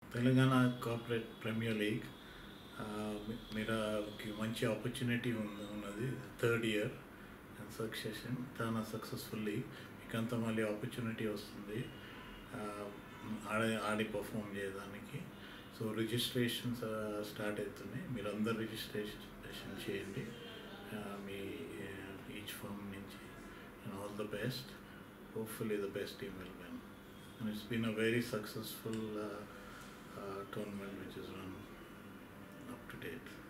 Telangana corporate premier league మీరాకి మంచి opportunity ఉంది ఉన్నది థర్డ్ ఇయర్ సక్సెషన్ చాలా సక్సెస్ఫుల్లీ మీకు అంతా మళ్ళీ ఆపర్చునిటీ వస్తుంది ఆ, ఆడే ఆడి పర్ఫామ్ చేయడానికి సో రిజిస్ట్రేషన్స్ స్టార్ట్ అవుతున్నాయి మీరు అందరు రిజిస్ట్రేషన్ చేయండి ఆ, మీ ఈచ్ ఫామ్ నుంచి and all the best hopefully the best team will win. And it's been a very successful uh, uh, tournament which is run up to date.